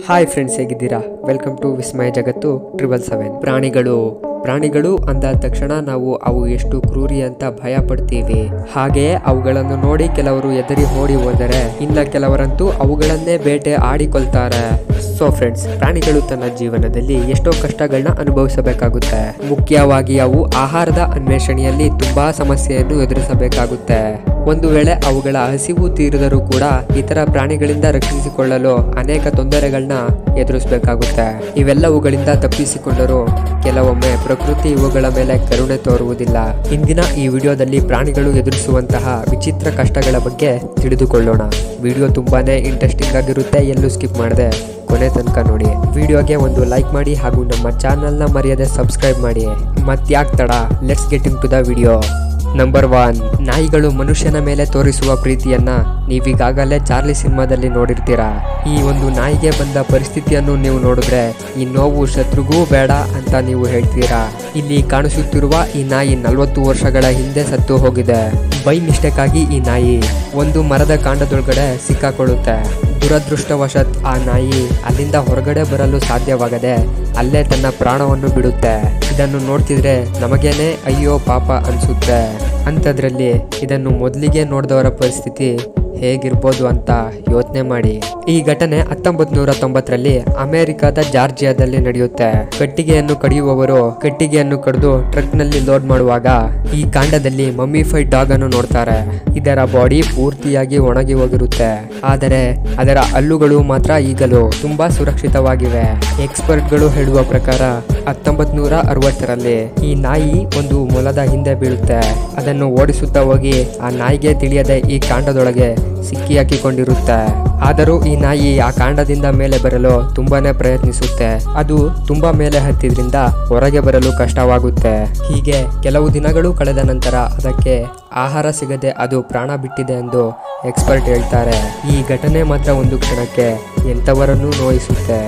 hi friends ಹೇಗಿದ್ದೀರಾ welcome to Vismaya Jagattu triple seven ಪ್ರಾಣಿಗಳು ಪ್ರಾಣಿಗಳು ಅಂದ ತಕ್ಷಣ ನಾವು ಅವು ಎಷ್ಟು ಕ್ರೂರಿ ಅಂತ ಭಯ ಪಡ್ತೀವಿ ಹಾಗೆಯೇ ಅವುಗಳನ್ನು ನೋಡಿ ಕೆಲವರು ಎದರಿ ಓಡಿ ಹೋದರೆ ಇನ್ನ ಕೆಲವರಂತೂ ಅವುಗಳನ್ನೇ ಬೇಟೆ ಆಡಿಕೊಳ್ತಾರೆ ಸೊ ಫ್ರೆಂಡ್ಸ್ ಪ್ರಾಣಿಗಳು ತನ್ನ ಜೀವನದಲ್ಲಿ ಎಷ್ಟೋ ಕಷ್ಟಗಳನ್ನ ಅನುಭವಿಸಬೇಕಾಗುತ್ತೆ ಮುಖ್ಯವಾಗಿ ಅವು ಆಹಾರದ ಅನ್ವೇಷಣೆಯಲ್ಲಿ ತುಂಬಾ ಸಮಸ್ಯೆಯನ್ನು ಎದುರಿಸಬೇಕಾಗುತ್ತೆ ಒಂದು ವೇಳೆ ಅವುಗಳ ಹಸಿವು ತೀರಿದರೂ ಕೂಡ ಇತರ ಪ್ರಾಣಿಗಳಿಂದ ರಕ್ಷಿಸಿಕೊಳ್ಳಲು ಅನೇಕ ತೊಂದರೆಗಳನ್ನ ಎದುರಿಸಬೇಕಾಗುತ್ತೆ ಇವೆಲ್ಲವುಗಳಿಂದ ತಪ್ಪಿಸಿಕೊಂಡರೂ ಕೆಲವೊಮ್ಮೆ ಪ್ರಕೃತಿ ಇವುಗಳ ಮೇಲೆ ಕರುಣೆ ತೋರುವುದಿಲ್ಲ ಇಂದಿನ ಈ ವಿಡಿಯೋದಲ್ಲಿ ಪ್ರಾಣಿಗಳು ಎದುರಿಸುವಂತಹ ವಿಚಿತ್ರ ಕಷ್ಟಗಳ ಬಗ್ಗೆ ತಿಳಿದುಕೊಳ್ಳೋಣ ವಿಡಿಯೋ ತುಂಬಾನೇ ಇಂಟ್ರೆಸ್ಟಿಂಗ್ ಆಗಿರುತ್ತೆ ಎಲ್ಲೂ ಸ್ಕಿಪ್ ಮಾಡದೆ ಕೊನೆ ತನಕ ನೋಡಿ ವಿಡಿಯೋಗೆ ಒಂದು ಲೈಕ್ ಮಾಡಿ ಹಾಗೂ ನಮ್ಮ ಚಾನಲ್ನ ಮರೆಯದೆ ಸಬ್ಸ್ಕ್ರೈಬ್ ಮಾಡಿ ಮತ್ಯಾಕ್ ತಡ let's get into the video number one ನಾಯಿಗಳು ಮನುಷ್ಯನ ಮೇಲೆ ತೋರಿಸುವ ಪ್ರೀತಿಯನ್ನ ನೀವೀಗಾಗಲೇ ಚಾರ್ಲಿ ಸಿನಿಮಾದಲ್ಲಿ ನೋಡಿರ್ತೀರಾ ಈ ಒಂದು ನಾಯಿಗೆ ಬಂದ ಪರಿಸ್ಥಿತಿಯನ್ನು ನೀವು ನೋಡಿದ್ರೆ ಈ ನೋವು ಶತ್ರುಗೂ ಬೇಡ ಅಂತ ನೀವು ಹೇಳ್ತೀರಾ ಇಲ್ಲಿ ಕಾಣಿಸುತ್ತಿರುವ ಈ ನಾಯಿ ನಲವತ್ತು ವರ್ಷಗಳ ಹಿಂದೆ ಸತ್ತು ಹೋಗಿದೆ ಬೈ ಮಿಸ್ಟೇಕ್ ಆಗಿ ಈ ನಾಯಿ ಒಂದು ಮರದ ಕಾಂಡದೊಳಗಡೆ ಸಿಕ್ಕಾಕೊಳ್ಳುತ್ತೆ ದುರದೃಷ್ಟವಶತ್ ಆ ನಾಯಿ ಅಲ್ಲಿಂದ ಹೊರಗಡೆ ಬರಲು ಸಾಧ್ಯವಾಗದೆ ಅಲ್ಲೇ ತನ್ನ ಪ್ರಾಣವನ್ನು ಬಿಡುತ್ತೆ ಇದನ್ನು ನೋಡ್ತಿದ್ರೆ ನಮಗೇನೆ ಅಯ್ಯೋ ಪಾಪ ಅನ್ಸುತ್ತೆ ಅಂಥದ್ರಲ್ಲಿ ಇದನ್ನು ಮೊದಲಿಗೆ ನೋಡಿದವರ ಪರಿಸ್ಥಿತಿ ಹೇಗಿರ್ಬೋದು ಅಂತ ಯೋಚನೆ ಮಾಡಿ ಈ ಘಟನೆ ಹತ್ತೊಂಬತ್ ನೂರ ತೊಂಬತ್ತರಲ್ಲಿ ಅಮೆರಿಕದ ಜಾರ್ಜಿಯಾದಲ್ಲಿ ನಡೆಯುತ್ತೆ ಕಟ್ಟಿಗೆಯನ್ನು ಕಡಿಯುವವರು ಕಟ್ಟಿಗೆಯನ್ನು ಕಡಿದು ಟ್ರಕ್ ನಲ್ಲಿ ಲೋಡ್ ಮಾಡುವಾಗ ಈ ಕಾಂಡದಲ್ಲಿ ಮಮ್ಮಿಫೈಡ್ ಡಾಗ್ ಅನ್ನು ನೋಡ್ತಾರೆ ಇದರ ಬಾಡಿ ಪೂರ್ತಿಯಾಗಿ ಒಣಗಿ ಹೋಗಿರುತ್ತೆ ಆದರೆ ಅದರ ಹಲ್ಲುಗಳು ಮಾತ್ರ ಈಗಲೂ ತುಂಬಾ ಸುರಕ್ಷಿತವಾಗಿವೆ ಎಕ್ಸ್ಪರ್ಟ್ಗಳು ಹೇಳುವ ಪ್ರಕಾರ ಹತ್ತೊಂಬತ್ ನೂರ ಅರವತ್ತರಲ್ಲಿ ಈ ನಾಯಿ ಒಂದು ಮೊಲದ ಹಿಂದೆ ಬೀಳುತ್ತೆ ಅದನ್ನು ಓಡಿಸುತ್ತಾ ಹೋಗಿ ಆ ನಾಯಿಗೆ ತಿಳಿಯದೆ ಈ ಕಾಂಡದೊಳಗೆ ಸಿಕ್ಕಿ ಹಾಕಿಕೊಂಡಿರುತ್ತೆ ಆದರೂ ಈ ನಾಯಿ ಆ ಕಾಂಡದಿಂದ ಮೇಲೆ ಬರಲು ತುಂಬಾನೇ ಪ್ರಯತ್ನಿಸುತ್ತೆ ಅದು ತುಂಬಾ ಮೇಲೆ ಹತ್ತಿದ್ರಿಂದ ಹೊರಗೆ ಬರಲು ಕಷ್ಟವಾಗುತ್ತೆ ಹೀಗೆ ಕೆಲವು ದಿನಗಳು ಕಳೆದ ನಂತರ ಅದಕ್ಕೆ ಆಹಾರ ಸಿಗದೆ ಅದು ಪ್ರಾಣ ಬಿಟ್ಟಿದೆ ಎಂದು ಎಕ್ಸ್ಪರ್ಟ್ ಹೇಳ್ತಾರೆ ಈ ಘಟನೆ ಮಾತ್ರ ಒಂದು ಕ್ಷಣಕ್ಕೆ ಎಂಥವರನ್ನೂ ನೋಯಿಸುತ್ತೆ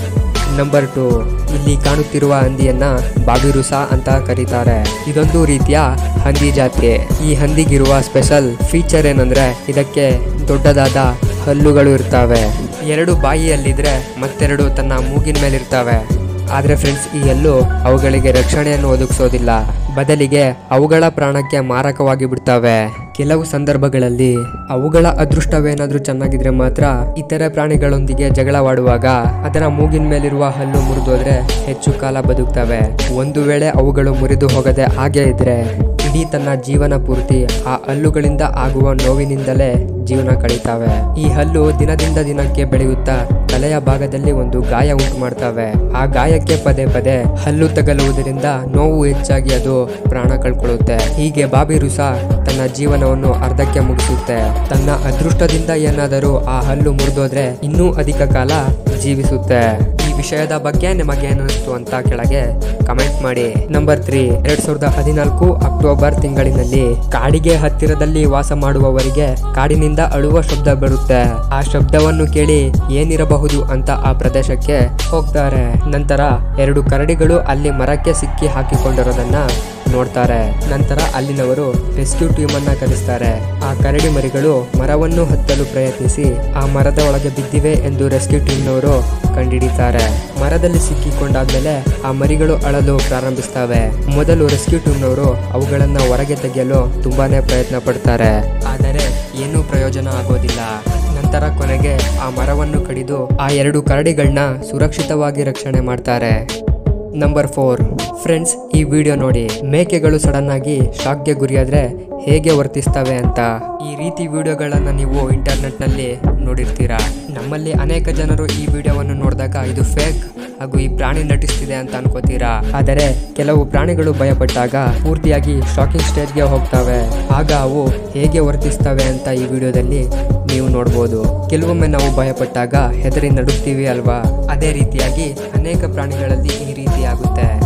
ನಂಬರ್ ಟು ಇಲ್ಲಿ ಕಾಣುತ್ತಿರುವ ಹಂದಿಯನ್ನ ಬಾಬಿರುಸಾ ಅಂತ ಕರೀತಾರೆ ಇದೊಂದು ರೀತಿಯ ಹಂದಿ ಜಾತಿ ಈ ಹಂದಿಗಿರುವ ಸ್ಪೆಷಲ್ ಫೀಚರ್ ಏನಂದ್ರೆ ಇದಕ್ಕೆ ದೊಡ್ಡದಾದ ಹಲ್ಲುಗಳು ಇರ್ತವೆ ಎರಡು ಬಾಯಿಯಲ್ಲಿದ್ರೆ ಮತ್ತೆರಡು ತನ್ನ ಮೂಗಿನ ಮೇಲಿರ್ತವೆ ಆದರೆ ಫ್ರೆಂಡ್ಸ್ ಈ ಹಲ್ಲು ಅವುಗಳಿಗೆ ರಕ್ಷಣೆಯನ್ನು ಒದಗಿಸೋದಿಲ್ಲ ಬದಲಿಗೆ ಅವುಗಳ ಪ್ರಾಣಕ್ಕೆ ಮಾರಕವಾಗಿ ಬಿಡ್ತವೆ ಕೆಲವು ಸಂದರ್ಭಗಳಲ್ಲಿ ಅವುಗಳ ಅದೃಷ್ಟವೇನಾದ್ರೂ ಚೆನ್ನಾಗಿದ್ರೆ ಮಾತ್ರ ಇತರ ಪ್ರಾಣಿಗಳೊಂದಿಗೆ ಜಗಳವಾಡುವಾಗ ಅದರ ಮೂಗಿನ ಮೇಲಿರುವ ಹಲ್ಲು ಮುರಿದೋದ್ರೆ ಹೆಚ್ಚು ಕಾಲ ಬದುಕ್ತವೆ ಒಂದು ವೇಳೆ ಅವುಗಳು ಮುರಿದು ಹೋಗದೆ ಹಾಗೆ ಇದ್ರೆ ಇಡೀ ತನ್ನ ಜೀವನ ಪೂರ್ತಿ ಆ ಹಲ್ಲುಗಳಿಂದ ಆಗುವ ನೋವಿನಿಂದಲೇ ಜೀವನ ಕಳೀತಾವೆ ಈ ಹಲ್ಲು ದಿನದಿಂದ ದಿನಕ್ಕೆ ಬೆಳೆಯುತ್ತಾ ತಲೆಯ ಭಾಗದಲ್ಲಿ ಒಂದು ಗಾಯ ಉಂಟು ಮಾಡ್ತವೆ ಆ ಗಾಯಕ್ಕೆ ಪದೇ ಪದೇ ಹಲ್ಲು ತಗಲುವುದರಿಂದ ನೋವು ಹೆಚ್ಚಾಗಿ ಅದು ಪ್ರಾಣ ಕಳ್ಕೊಳ್ಳುತ್ತೆ ಹೀಗೆ ಬಾಬಿ ರುಸಾ ತನ್ನ ಜೀವನವನ್ನು ಅರ್ಧಕ್ಕೆ ಮುಗಿಸುತ್ತೆ ತನ್ನ ಅದೃಷ್ಟದಿಂದ ಏನಾದರೂ ಆ ಹಲ್ಲು ಮುರಿದೋದ್ರೆ ಇನ್ನೂ ಅಧಿಕ ಕಾಲ ಜೀವಿಸುತ್ತೆ ಈ ವಿಷಯದ ಬಗ್ಗೆ ನಿಮಗೆ ಏನಿಸ್ತು ಅಂತ ಕೆಳಗೆ ಕಮೆಂಟ್ ಮಾಡಿ ನಂಬರ್ ತ್ರೀ ಎರಡ್ ಸಾವಿರದ ಹದಿನಾಲ್ಕು ಅಕ್ಟೋಬರ್ ತಿಂಗಳಿನಲ್ಲಿ ಕಾಡಿಗೆ ಹತ್ತಿರದಲ್ಲಿ ವಾಸ ಮಾಡುವವರಿಗೆ ಕಾಡಿನಿಂದ ಅಳುವ ಶಬ್ದ ಬರುತ್ತೆ ಆ ಶಬ್ದವನ್ನು ಕೇಳಿ ಏನಿರಬಹುದು ಅಂತ ಆ ಪ್ರದೇಶಕ್ಕೆ ಹೋಗ್ತಾರೆ ನಂತರ ಎರಡು ಕರಡಿಗಳು ಅಲ್ಲಿ ಮರಕ್ಕೆ ಸಿಕ್ಕಿ ಹಾಕಿಕೊಂಡಿರೋದನ್ನ ನೋಡ್ತಾರೆ ನಂತರ ಅಲ್ಲಿನವರು ರೆಸ್ಕ್ಯೂ ಟೀಮ್ ಅನ್ನ ಕರೆಸ್ತಾರೆ ಆ ಕರಡಿ ಮರಿಗಳು ಮರವನ್ನು ಹತ್ತಲು ಪ್ರಯತ್ನಿಸಿ ಆ ಮರದ ಒಳಗೆ ಬಿದ್ದಿವೆ ಎಂದು ರೆಸ್ಕ್ಯೂ ಟೀಮ್ನವರು ಕಂಡುಹಿಡಿತಾರೆ ಮರದಲ್ಲಿ ಸಿಕ್ಕಿಕೊಂಡಾದ್ಮೇಲೆ ಆ ಮರಿಗಳು ಅಳಲು ಪ್ರಾರಂಭಿಸ್ತವೆ ಮೊದಲು ರೆಸ್ಕ್ಯೂ ಟೀಮ್ನವರು ಅವುಗಳನ್ನ ಹೊರಗೆ ತೆಗೆಯಲು ತುಂಬಾನೇ ಪ್ರಯತ್ನ ಪಡ್ತಾರೆ ಆದರೆ ಏನೂ ಪ್ರಯೋಜನ ಆಗೋದಿಲ್ಲ ನಂತರ ಕೊನೆಗೆ ಆ ಮರವನ್ನು ಕಡಿದು ಆ ಎರಡು ಕರಡಿಗಳನ್ನ ಸುರಕ್ಷಿತವಾಗಿ ರಕ್ಷಣೆ ಮಾಡ್ತಾರೆ ನಂಬರ್ ಫೋರ್ ಫ್ರೆಂಡ್ಸ್ ಈ ವಿಡಿಯೋ ನೋಡಿ ಮೇಕೆಗಳು ಸಡನ್ ಆಗಿ ಶಾಕ್ಗೆ ಗುರಿಯಾದ್ರೆ ಹೇಗೆ ವರ್ತಿಸ್ತವೆ ಅಂತ ಈ ರೀತಿ ವಿಡಿಯೋಗಳನ್ನು ನೀವು ಇಂಟರ್ನೆಟ್ನಲ್ಲಿ ನೋಡಿರ್ತೀರಾ ನಮ್ಮಲ್ಲಿ ಅನೇಕ ಜನರು ಈ ವಿಡಿಯೋವನ್ನು ನೋಡಿದಾಗ ಇದು ಫೇಕ್ ಹಾಗೂ ಈ ಪ್ರಾಣಿ ನಟಿಸ್ತಿದೆ ಅಂತ ಅನ್ಕೋತೀರಾ ಆದರೆ ಕೆಲವು ಪ್ರಾಣಿಗಳು ಭಯಪಟ್ಟಾಗ ಪೂರ್ತಿಯಾಗಿ ಶಾಕಿಂಗ್ ಸ್ಟೇಜ್ಗೆ ಹೋಗ್ತವೆ ಆಗ ಅವು ಹೇಗೆ ವರ್ತಿಸ್ತವೆ ಅಂತ ಈ ವಿಡಿಯೋದಲ್ಲಿ ನೀವು ನೋಡ್ಬೋದು ಕೆಲವೊಮ್ಮೆ ನಾವು ಭಯಪಟ್ಟಾಗ ಹೆದರಿ ನಡುಗ್ತೀವಿ ಅಲ್ವಾ ಅದೇ ರೀತಿಯಾಗಿ ಅನೇಕ ಪ್ರಾಣಿಗಳಲ್ಲಿ ಈ ರೀತಿ ಆಗುತ್ತೆ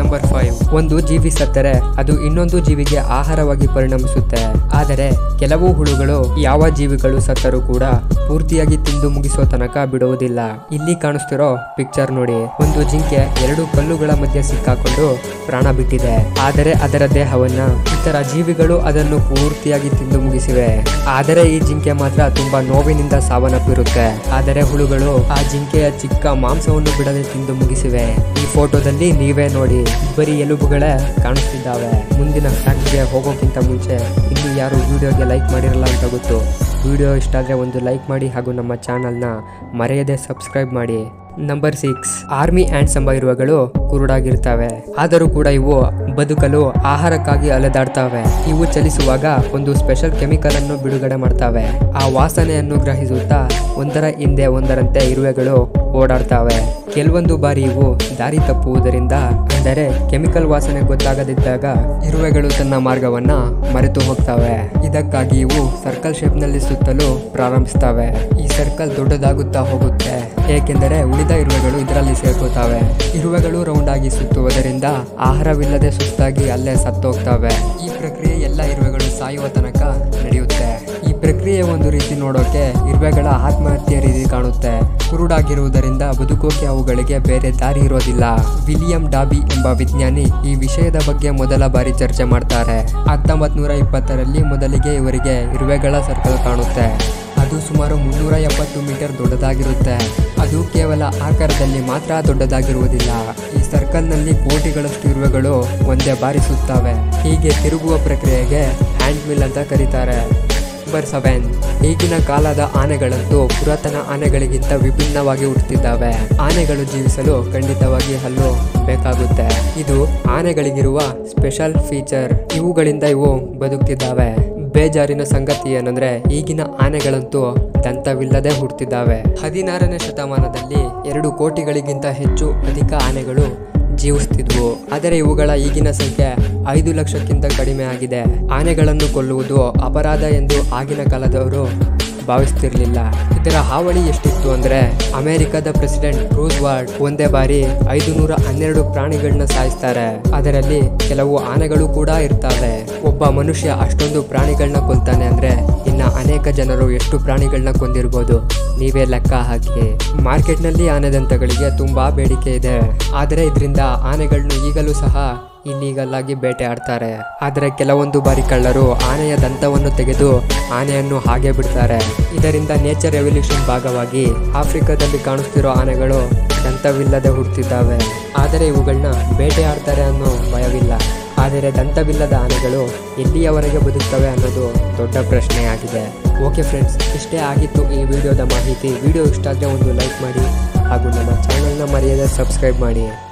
ನಂಬರ್ ಫೈವ್ ಒಂದು ಜೀವಿ ಸತ್ತರೆ ಅದು ಇನ್ನೊಂದು ಜೀವಿಗೆ ಆಹಾರವಾಗಿ ಪರಿಣಮಿಸುತ್ತೆ ಆದರೆ ಕೆಲವು ಹುಳುಗಳು ಯಾವ ಜೀವಿಗಳು ಸತ್ತರೂ ಕೂಡ ಪೂರ್ತಿಯಾಗಿ ತಿಂದು ಮುಗಿಸೋ ತನಕ ಬಿಡುವುದಿಲ್ಲ ಇಲ್ಲಿ ಕಾಣಿಸ್ತಿರೋ ಪಿಕ್ಚರ್ ನೋಡಿ ಒಂದು ಜಿಂಕೆ ಎರಡು ಕಲ್ಲುಗಳ ಮಧ್ಯೆ ಸಿಕ್ಕಾಕೊಂಡು ಪ್ರಾಣ ಬಿಟ್ಟಿದೆ ಆದರೆ ಅದರ ದೇಹವನ್ನ ಇತರ ಜೀವಿಗಳು ಅದನ್ನು ಪೂರ್ತಿಯಾಗಿ ತಿಂದು ಮುಗಿಸಿವೆ ಆದರೆ ಈ ಜಿಂಕೆ ಮಾತ್ರ ತುಂಬಾ ನೋವಿನಿಂದ ಸಾವನ್ನಪ್ಪಿರುತ್ತೆ ಆದರೆ ಹುಳುಗಳು ಆ ಜಿಂಕೆಯ ಚಿಕ್ಕ ಮಾಂಸವನ್ನು ಬಿಡದೆ ತಿಂದು ಮುಗಿಸಿವೆ ಈ ಫೋಟೋದಲ್ಲಿ ನೀವೇ ನೋಡಿ ಬರೀ ಎಲುಬುಗಳೇ ಕಾಣಿಸ್ತಿದ್ದಾವೆ ಮುಂದಿನ ಫ್ಯಾಕ್ಟ್ಗೆ ಹೋಗೋಕ್ಕಿಂತ ಮುಂಚೆ ಇಲ್ಲಿ ಯಾರು ವಿಡಿಯೋಗೆ ಲೈಕ್ ಮಾಡಿರಲ್ಲ ಅಂತ ಗೊತ್ತು ವಿಡಿಯೋ ಇಷ್ಟ ಆದರೆ ಒಂದು ಲೈಕ್ ಮಾಡಿ ಹಾಗೂ ನಮ್ಮ ಚಾನಲ್ನ ಮರೆಯದೆ ಸಬ್ಸ್ಕ್ರೈಬ್ ಮಾಡಿ ನಂಬರ್ ಸಿಕ್ಸ್ ಆರ್ಮಿ ಆ್ಯಂಡ್ಸ್ ಎಂಬ ಇರುವೆಗಳು ಕುರುಡಾಗಿರ್ತವೆ ಆದರೂ ಕೂಡ ಇವು ಬದುಕಲು ಆಹಾರಕ್ಕಾಗಿ ಅಲೆದಾಡ್ತವೆ ಇವು ಚಲಿಸುವಾಗ ಒಂದು ಸ್ಪೆಷಲ್ ಕೆಮಿಕಲ್ ಅನ್ನು ಬಿಡುಗಡೆ ಮಾಡ್ತವೆ ಆ ವಾಸನೆಯನ್ನು ಗ್ರಹಿಸುತ್ತಾ ಒಂದರ ಹಿಂದೆ ಒಂದರಂತೆ ಇರುವೆಗಳು ಓಡಾಡ್ತವೆ ಕೆಲವೊಂದು ಬಾರಿ ಇವು ದಾರಿ ತಪ್ಪುವುದರಿಂದ ಅಂದರೆ ಕೆಮಿಕಲ್ ವಾಸನೆ ಗೊತ್ತಾಗದಿದ್ದಾಗ ಇರುವೆಗಳು ತನ್ನ ಮಾರ್ಗವನ್ನ ಮರೆತು ಹೋಗ್ತವೆ ಇದಕ್ಕಾಗಿ ಇವು ಸರ್ಕಲ್ ಶೇಪ್ನಲ್ಲಿ ಸುತ್ತಲು ಪ್ರಾರಂಭಿಸ್ತವೆ ಈ ಸರ್ಕಲ್ ದೊಡ್ಡದಾಗುತ್ತಾ ಹೋಗುತ್ತೆ ಏಕೆಂದರೆ ಉಳಿದ ಇರುವೆಗಳು ಇದರಲ್ಲಿ ಸೇರ್ಕೋತಾವೆ ಇರುವೆಗಳು ರೌಂಡ್ ಆಗಿ ಸುತ್ತುವುದರಿಂದ ಆಹಾರವಿಲ್ಲದೆ ಸುಸ್ತಾಗಿ ಅಲ್ಲೇ ಸತ್ತೋಗ್ತವೆ ಈ ಪ್ರಕ್ರಿಯೆ ಎಲ್ಲ ಇರುವೆಗಳು ಸಾಯುವ ತನಕ ನಡೆಯುತ್ತೆ ಈ ಪ್ರಕ್ರಿಯೆ ಒಂದು ರೀತಿ ನೋಡೋಕೆ ಇರುವೆಗಳ ಆತ್ಮಹತ್ಯೆ ರೀತಿ ಕಾಣುತ್ತೆ ಕುರುಡಾಗಿರುವುದರಿಂದ ಬದುಕೋಕೆ ಅವುಗಳಿಗೆ ಬೇರೆ ದಾರಿ ಇರೋದಿಲ್ಲ ವಿಲಿಯಂ ಡಾಬಿ ಎಂಬ ವಿಜ್ಞಾನಿ ಈ ವಿಷಯದ ಬಗ್ಗೆ ಮೊದಲ ಬಾರಿ ಚರ್ಚೆ ಮಾಡ್ತಾರೆ ಹತ್ತೊಂಬತ್ ನೂರ ಇಪ್ಪತ್ತರಲ್ಲಿ ಮೊದಲಿಗೆ ಇವರಿಗೆ ಇರುವೆಗಳ ಸರ್ಕಲ್ ಕಾಣುತ್ತೆ ಅದು ಸುಮಾರು ಮುನ್ನೂರ ಎಪ್ಪತ್ತು ಮೀಟರ್ ದೊಡ್ಡದಾಗಿರುತ್ತೆ ಅದು ಕೇವಲ ಆಕಾರದಲ್ಲಿ ಮಾತ್ರ ದೊಡ್ಡದಾಗಿರುವುದಿಲ್ಲ ಈ ಸರ್ಕಲ್ನಲ್ಲಿ ಕೋಟಿಗಳಷ್ಟು ಇರುವೆಗಳು ಒಂದೇ ಬಾರಿ ಸುತ್ತವೆ ಹೀಗೆ ತಿರುಗುವ ಪ್ರಕ್ರಿಯೆಗೆ ಹ್ಯಾಂಡ್ ಮಿಲ್ ಅಂತ ಕರೀತಾರೆ ನಂಬರ್ ಸೆವೆನ್ ಈಗಿನ ಕಾಲದ ಆನೆಗಳಂತೂ ಪುರಾತನ ಆನೆಗಳಿಗಿಂತ ವಿಭಿನ್ನವಾಗಿ ಹುಟ್ಟುತ್ತಿದ್ದಾವೆ ಆನೆಗಳು ಜೀವಿಸಲು ಖಂಡಿತವಾಗಿ ಹಲ್ಲು ಬೇಕಾಗುತ್ತೆ ಇದು ಆನೆಗಳಿಗಿರುವ ಸ್ಪೆಷಲ್ ಫೀಚರ್ ಇವುಗಳಿಂದ ಇವು ಬದುಕ್ತಿದ್ದಾವೆ ಬೇಜಾರಿನ ಸಂಗತಿ ಏನಂದ್ರೆ ಈಗಿನ ಆನೆಗಳಂತೂ ದಂತವಿಲ್ಲದೆ ಹುಟ್ಟುತ್ತಿದ್ದಾವೆ ಹದಿನಾರನೇ ಶತಮಾನದಲ್ಲಿ ಎರಡು ಕೋಟಿಗಳಿಗಿಂತ ಹೆಚ್ಚು ಅಧಿಕ ಆನೆಗಳು ಜೀವಿಸ್ತಿದ್ವು ಆದರೆ ಇವುಗಳ ಈಗಿನ ಸಂಖ್ಯೆ ಐದು ಲಕ್ಷಕ್ಕಿಂತ ಕಡಿಮೆ ಆಗಿದೆ ಆನೆಗಳನ್ನು ಕೊಲ್ಲುವುದು ಅಪರಾಧ ಎಂದು ಆಗಿನ ಕಾಲದವರು ಭಾವಿಸ್ತಿರ್ಲಿಲ್ಲ ಇದರ ಹಾವಳಿ ಎಷ್ಟಿತ್ತು ಅಂದ್ರೆ ಅಮೆರಿಕದ ಪ್ರೆಸಿಡೆಂಟ್ ರೂಸ್ ವಾರ್ಡ್ ಒಂದೇ ಬಾರಿ ಐದು ನೂರ ಹನ್ನೆರಡು ಪ್ರಾಣಿಗಳನ್ನ ಸಾಯಿಸ್ತಾರೆ ಅದರಲ್ಲಿ ಕೆಲವು ಆನೆಗಳು ಕೂಡ ಇರ್ತವೆ ಒಬ್ಬ ಮನುಷ್ಯ ಅಷ್ಟೊಂದು ಪ್ರಾಣಿಗಳನ್ನ ಕೊಲ್ತಾನೆ ಅಂದ್ರೆ ಇನ್ನ ಅನೇಕ ಜನರು ಎಷ್ಟು ಪ್ರಾಣಿಗಳನ್ನ ಕೊಂದಿರ್ಬೋದು ನೀವೇ ಲೆಕ್ಕ ಹಾಕಿ ಮಾರ್ಕೆಟ್ನಲ್ಲಿ ಆನೆದಂತಗಳಿಗೆ ತುಂಬಾ ಬೇಡಿಕೆ ಇದೆ ಆದರೆ ಇದರಿಂದ ಆನೆಗಳನ್ನು ಈಗಲೂ ಸಹ ಇಲ್ಲೀಗಲ್ ಆಗಿ ಬೇಟೆ ಆಡ್ತಾರೆ ಆದರೆ ಕೆಲವೊಂದು ಬಾರಿ ಕಳ್ಳರು ಆನೆಯ ದಂತವನ್ನು ತೆಗೆದು ಆನೆಯನ್ನು ಹಾಗೆ ಬಿಡ್ತಾರೆ ಇದರಿಂದ ನೇಚರ್ ರೆವಲ್ಯೂಷನ್ ಭಾಗವಾಗಿ ಆಫ್ರಿಕಾದಲ್ಲಿ ಕಾಣಿಸ್ತಿರೋ ಆನೆಗಳು ದಂತವಿಲ್ಲದೆ ಹುಡ್ತಿದ್ದಾವೆ ಆದರೆ ಇವುಗಳನ್ನ ಬೇಟೆ ಆಡ್ತಾರೆ ಅನ್ನೋ ಭಯವಿಲ್ಲ ಆದರೆ ದಂತವಿಲ್ಲದ ಆನೆಗಳು ಎಲ್ಲಿಯವರೆಗೆ ಬದುಕ್ತವೆ ಅನ್ನೋದು ದೊಡ್ಡ ಪ್ರಶ್ನೆಯಾಗಿದೆ ಓಕೆ ಫ್ರೆಂಡ್ಸ್ ಇಷ್ಟೇ ಆಗಿತ್ತು ಈ ವಿಡಿಯೋದ ಮಾಹಿತಿ ವಿಡಿಯೋ ಇಷ್ಟ ಆದರೆ ಒಂದು ಲೈಕ್ ಮಾಡಿ ಹಾಗೂ ನಮ್ಮ ಚಾನಲ್ನ ಮರೆಯದೆ ಸಬ್ಸ್ಕ್ರೈಬ್ ಮಾಡಿ